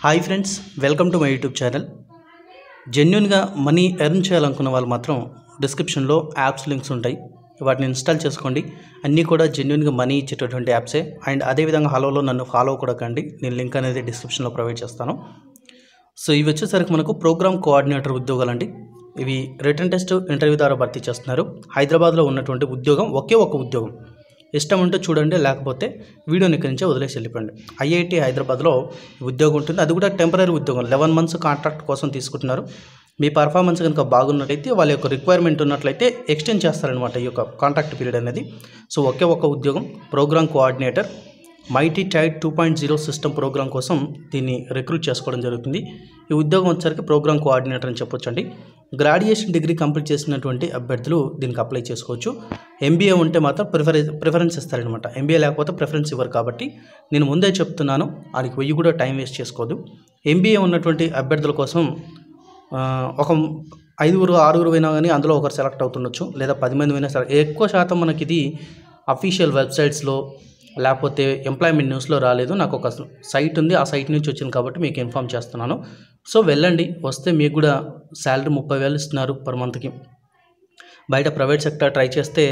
hi friends welcome to my YouTube channel జెన్యున్గా money earn చేయాలనుకున్న వాళ్ళు మాత్రం డిస్క్రిప్షన్లో యాప్స్ లింక్స్ ఉంటాయి వాటిని ఇన్స్టాల్ చేసుకోండి అన్నీ కూడా జెన్యున్గా మనీ ఇచ్చేటటువంటి యాప్సే అండ్ అదేవిధంగా హలోలో నన్ను ఫాలో కూడా కండి నేను లింక్ అనేది డిస్క్రిప్షన్లో ప్రొవైడ్ చేస్తాను సో ఇవి వచ్చేసరికి మనకు ప్రోగ్రామ్ కోఆర్డినేటర్ ఉద్యోగాలండి ఇవి రిటర్న్ టెస్ట్ ఇంటర్వ్యూ ద్వారా భర్తీ చేస్తున్నారు హైదరాబాద్లో ఉన్నటువంటి ఉద్యోగం ఒకే ఒక ఉద్యోగం ఇష్టం ఉంటే చూడండి లేకపోతే వీడియోని ఇక్కడి నుంచే వదిలేసి వెళ్ళిపోండి ఐఐటి హైదరాబాద్లో ఈ ఉద్యోగం ఉంటుంది అది కూడా టెంపరీ ఉద్యోగం లెవెన్ మంత్స్ కాంట్రాక్ట్ కోసం తీసుకుంటున్నారు మీ పర్ఫార్మెన్స్ కనుక బాగున్నట్లయితే వాళ్ళ యొక్క రిక్వైర్మెంట్ ఉన్నట్లయితే ఎక్స్టెండ్ చేస్తారనమాట ఈ యొక్క కాంట్రాక్ట్ పీరియడ్ అనేది సో ఒకే ఒక ఉద్యోగం program coordinator mighty tide two point zero system program కోసం దీన్ని రిక్రూట్ చేసుకోవడం జరుగుతుంది ఈ ఉద్యోగం వచ్చేసరికి ప్రోగ్రామ్ కోఆర్డినేటర్ అని చెప్పొచ్చండి గ్రాడ్యుయేషన్ డిగ్రీ కంప్లీట్ చేసినటువంటి అభ్యర్థులు దీనికి అప్లై చేసుకోవచ్చు ఎంబీఏ ఉంటే మాత్రం ప్రిఫరెన్స్ ప్రిఫరెన్స్ ఇస్తారనమాట ఎంబీఏ లేకపోతే ప్రిఫరెన్స్ ఇవ్వరు కాబట్టి నేను ముందే చెప్తున్నాను దానికి వెయ్యి కూడా టైం వేస్ట్ చేసుకోవద్దు ఎంబీఏ ఉన్నటువంటి అభ్యర్థుల కోసం ఆ, ఒక ఐదుగురు ఆరుగురు అయినా కానీ అందులో ఒకరు సెలెక్ట్ అవుతుండొచ్చు లేదా పది మంది అయినా సెలెక్ట్ ఎక్కువ శాతం మనకి ఇది అఫీషియల్ వెబ్సైట్స్లో లేకపోతే ఎంప్లాయ్మెంట్ న్యూస్లో రాలేదు నాకు ఒక సైట్ ఉంది ఆ సైట్ నుంచి వచ్చింది కాబట్టి మీకు ఇన్ఫామ్ చేస్తున్నాను సో వెళ్ళండి వస్తే మీకు కూడా శాలరీ ముప్పై వేలు ఇస్తున్నారు పర్ మంత్కి బయట ప్రైవేట్ సెక్టర్ ట్రై చేస్తే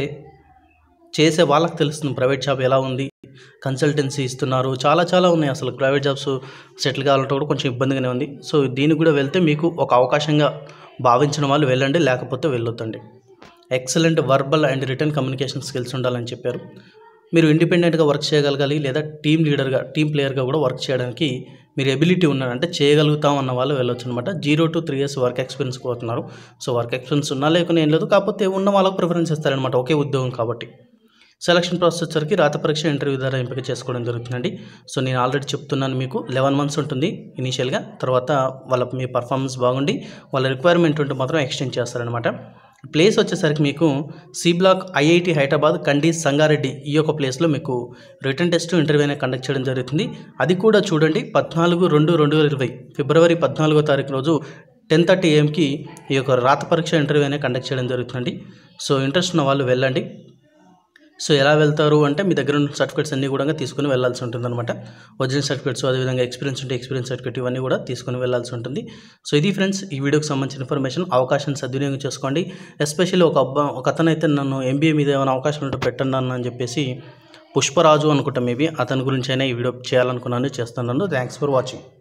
చేసే వాళ్ళకి తెలుస్తుంది ప్రైవేట్ జాబ్ ఎలా ఉంది కన్సల్టెన్సీ ఇస్తున్నారు చాలా చాలా ఉన్నాయి అసలు ప్రైవేట్ జాబ్స్ సెటిల్ కావాలంటే కూడా కొంచెం ఇబ్బందిగానే ఉంది సో దీనికి కూడా వెళ్తే మీకు ఒక అవకాశంగా భావించిన వాళ్ళు వెళ్ళండి లేకపోతే వెళ్ళొద్దండి excellent verbal and written communication skills ఉండాలని చెప్పారు మీరు ఇండిపెండెంట్గా వర్క్ చేయగలగాలి లేదా టీమ్ లీడర్గా టీమ్ ప్లేయర్గా కూడా వర్క్ చేయడానికి మీరు ఎబిలిటీ ఉన్నారు అంటే చేయగలుగుతాం అన్న వాళ్ళు వెళ్ళొచ్చు అనమాట zero to three years work experience కోరుతున్నారు సో వర్క్ ఎక్స్పీరియన్స్ ఉన్నా లేకుండా ఏం లేదు కాకపోతే ఉన్న వాళ్ళకు ప్రిఫరెన్స్ ఇస్తారనమాట ఒకే ఉద్యోగం కాబట్టి సెలక్షన్ ప్రాసెస్ వచ్చరికి రాత పరీక్ష ఇంటర్వ్యూ ద్వారా ఎంపిక చేసుకోవడం జరుగుతుందండి సో నేను ఆల్రెడీ చెప్తున్నాను మీకు లెవెన్ మంత్స్ ఉంటుంది ఇనీషియల్గా తర్వాత వాళ్ళ మీ పర్ఫార్మెన్స్ బాగుండి వాళ్ళ రిక్వైర్మెంట్ ఉంటే మాత్రం ఎక్స్టెండ్ చేస్తారనమాట ప్లేస్ వచ్చేసరికి మీకు సి బ్లాక్ ఐఐటి హైదరాబాద్ కండి సంగారెడ్డి ఈ యొక్క ప్లేస్లో మీకు రిటర్న్ టెస్ట్ ఇంటర్వ్యూ అనేది కండక్ట్ చేయడం జరుగుతుంది అది కూడా చూడండి పద్నాలుగు రెండు రెండు వేల ఇరవై ఫిబ్రవరి పద్నాలుగో తారీఖు రోజు టెన్ థర్టీ ఏఎంకి ఈ యొక్క రాత పరీక్ష ఇంటర్వ్యూ అనేది కండక్ట్ చేయడం జరుగుతుందండి సో ఇంట్రెస్ట్ ఉన్న వాళ్ళు వెళ్ళండి సో ఎలా వెళ్తారు అంటే మీ దగ్గర ఉన్న సర్టిఫికేట్స్ అన్నీ కూడా తీసుకుని వెళ్ళాల్సి ఉంటుంది అనమాట ఒరిజినల్ సర్టిఫికేట్స్ అదేవిధంగా ఎక్స్పీరియన్స్ ఉంటే ఎక్స్పీరియన్స్ సర్టిఫికేట్ ఇవన్నీ కూడా తీసుకుని వెళ్ళాల్సి ఉంటుంది సో ఇది ఫ్రెండ్స్ ఈ వీడియోకి సంబంధించిన ఇన్ఫర్మేషన్ అవకాశం సద్వినియోగం చేసుకోండి ఎస్పెషల్లీ ఒక అబ్బా ఒక అతను అయితే నన్ను ఎంబీఏ మీద ఏమైనా అవకాశం ఉంటే పెట్టండి అన్న అని చెప్పేసి పుష్పరాజు అనుకుంటా మేబీ అతని గురించి అయినా ఈ వీడియో చేయాలనుకున్నాను చేస్తున్నాను థ్యాంక్స్ ఫర్ వాచింగ్